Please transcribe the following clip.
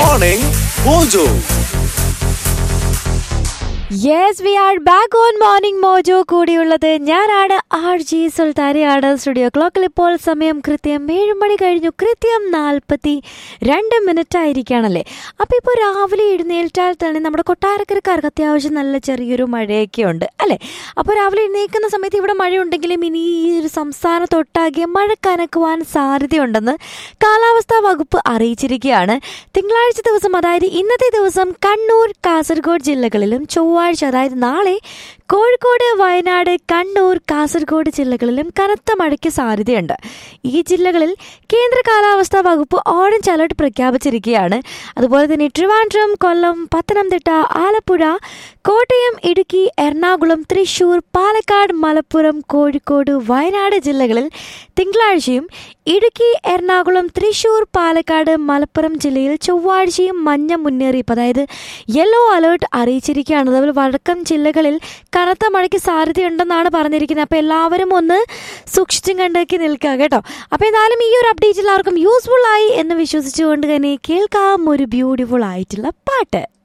Morning Mojo. Yes we are back on Morning Mojo കൂടിയുള്ളത് ഞാനാണ് R G സുൽത്താനയാണ് studio ക്ലോക്കിൽ ഇപ്പോൾ സമയം കൃത്യം ഏഴ് മണി കഴിഞ്ഞു കൃത്യം നാൽപ്പത്തി രണ്ട് മിനിറ്റ് ആയിരിക്കുകയാണല്ലേ അപ്പോൾ ഇപ്പോൾ രാവിലെ എഴുന്നേൽറ്റാൽ തന്നെ നമ്മുടെ കൊട്ടാരക്കരക്കാർക്ക് അത്യാവശ്യം നല്ല ചെറിയൊരു മഴയൊക്കെ ഉണ്ട് അല്ലേ അപ്പോൾ രാവിലെ എഴുന്നേൽക്കുന്ന സമയത്ത് ഇവിടെ മഴയുണ്ടെങ്കിലും ഇനി ഈ ഒരു സംസ്ഥാനത്തൊട്ടാകെ മഴ കനക്കുവാൻ സാധ്യതയുണ്ടെന്ന് കാലാവസ്ഥാ വകുപ്പ് അറിയിച്ചിരിക്കുകയാണ് തിങ്കളാഴ്ച ദിവസം അതായത് ഇന്നത്തെ ദിവസം കണ്ണൂർ കാസർഗോഡ് ജില്ലകളിലും ചൊവ്വാഴ്ച അതായത് നാളെ കോഴിക്കോട് വയനാട് കണ്ണൂർ കാസർഗോഡ് ജില്ലകളിലും കനത്ത മഴയ്ക്ക് സാധ്യതയുണ്ട് ഈ ജില്ലകളിൽ കേന്ദ്ര കാലാവസ്ഥാ വകുപ്പ് ഓറഞ്ച് അലർട്ട് പ്രഖ്യാപിച്ചിരിക്കുകയാണ് അതുപോലെ തന്നെ ട്രിവാൻഡ്രം കൊല്ലം പത്തനംതിട്ട ആലപ്പുഴ കോട്ടയം ഇടുക്കി എറണാകുളം തൃശൂർ പാലക്കാട് മലപ്പുറം കോഴിക്കോട് വയനാട് ജില്ലകളിൽ തിങ്കളാഴ്ചയും ഇടുക്കി എറണാകുളം തൃശൂർ പാലക്കാട് മലപ്പുറം ജില്ലയിൽ ചൊവ്വാഴ്ചയും മഞ്ഞ മുന്നറിയിപ്പ് അതായത് യെല്ലോ അലേർട്ട് അറിയിച്ചിരിക്കുകയാണ് അതുപോലെ വടക്കം ജില്ലകളിൽ കനത്ത മഴയ്ക്ക് സാധ്യതയുണ്ടെന്നാണ് പറഞ്ഞിരിക്കുന്നത് അപ്പോൾ എല്ലാവരും ഒന്ന് സൂക്ഷിച്ചും കണ്ടേക്ക് നിൽക്കുക കേട്ടോ അപ്പോൾ എന്തായാലും ഈ ഒരു അപ്ഡേറ്റ് എല്ലാവർക്കും യൂസ്ഫുൾ ആയി എന്ന് വിശ്വസിച്ചുകൊണ്ട് തന്നെ കേൾക്കാം ഒരു ബ്യൂട്ടിഫുൾ ആയിട്ടുള്ള പാട്ട്